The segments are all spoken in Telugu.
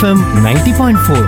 FM ninety point four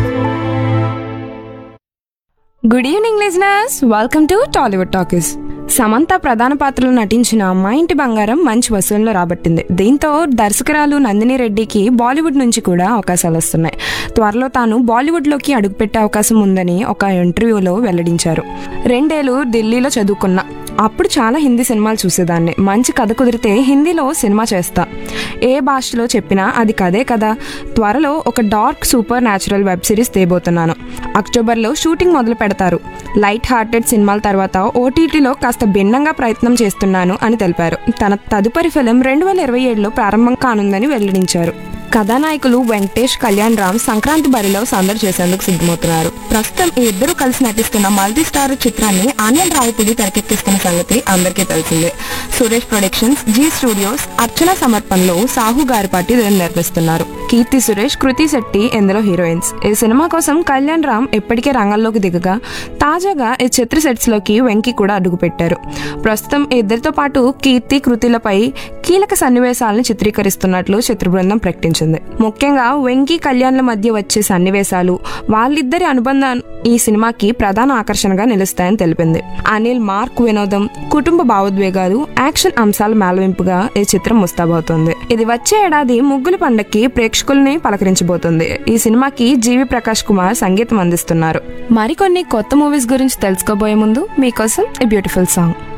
good evening listeners welcome to Tollywood talkies Samantha ప్రధాన పాత్రలో నటించిన మా ఇంటి బంగారం మంచి వసూళ్లు రాబట్టింది దీంతో దర్శకురాలు నందిని రెడ్డికి బాలీవుడ్ నుంచి కూడా అవకాశాలు వస్తున్నాయి త్వరలో తాను బాలీవుడ్లోకి అడుగుపెట్టే అవకాశం ఉందని ఒక ఇంటర్వ్యూలో వెల్లడించారు రెండేళ్లు ఢిల్లీలో చదువుకున్నా అప్పుడు చాలా హిందీ సినిమాలు చూసేదాన్ని మంచి కథ కుదిరితే హిందీలో సినిమా చేస్తా ఏ భాషలో చెప్పినా అది కదే కదా త్వరలో ఒక dark supernatural web series తేబోతున్నాను అక్టోబర్లో షూటింగ్ మొదలు పెడతారు లైట్ హార్టెడ్ సినిమాల తర్వాత ఓటీటీలో కాస్త భిన్నంగా ప్రయత్నం చేస్తున్నాను అని తెలిపారు తన తదుపరి ఫిలిం రెండు వేల ఇరవై ఏడులో ప్రారంభం కానుందని వెల్లడించారు కథానాయకులు వెంకటేష్ కళ్యాణ్ రామ్ సంక్రాంతి బరిలో సందడి చేసేందుకు సిద్ధమవుతున్నారు ప్రస్తుతం ఈ ఇద్దరు కలిసి నటిస్తున్న మల్టీ స్టార్ చిత్రాన్ని ఆనంద్ రావుపూడి తెరకెక్కిస్తున్న సంగతి అందరికీ తెలిసిందే Suresh productions Zee studios Archana సమర్పణలో సాహు గారిపాటి దీన్ని నిర్మిస్తున్నారు కీర్తి సురేష్ కృతి శెట్టి ఇందులో హీరోయిన్స్ ఈ సినిమా కోసం కళ్యాణ్ రామ్ ఇప్పటికే రంగంలోకి దిగగా తాజాగా ఈ చిత్ర సెట్స్ లోకి వెంకీ కూడా అడుగుపెట్టారు ప్రస్తుతం ఈ ఇద్దరితో పాటు కీర్తి కృతిలపై కీలక సన్నివేశాలను చిత్రీకరిస్తున్నట్లు చిత్ర బృందం ప్రకటించింది ముఖ్యంగా వెంకీ కళ్యాణ్ల మధ్య వచ్చే సన్నివేశాలు వాళ్ళిద్దరి అనుబంధం ఈ సినిమాకి ప్రధాన ఆకర్షణగా నిలుస్తాయని తెలిపింది అనిల్ మార్క్ వినోదం కుటుంబ భావోద్వేగాలు యాక్షన్ అంశాల మేళవింపుగా ఈ చిత్రం ముస్తాబవుతుంది ఇది వచ్చే ఏడాది ముగ్గుల పండక్కి ప్రేక్షకుల్ని పలకరించబోతుంది ఈ సినిమాకి జీవి ప్రకాష్ కుమార్ సంగీతం అందిస్తున్నారు మరికొన్ని కొత్త మూవీస్ గురించి తెలుసుకోబోయే ముందు మీకోసం ఈ బ్యూటిఫుల్ సాంగ్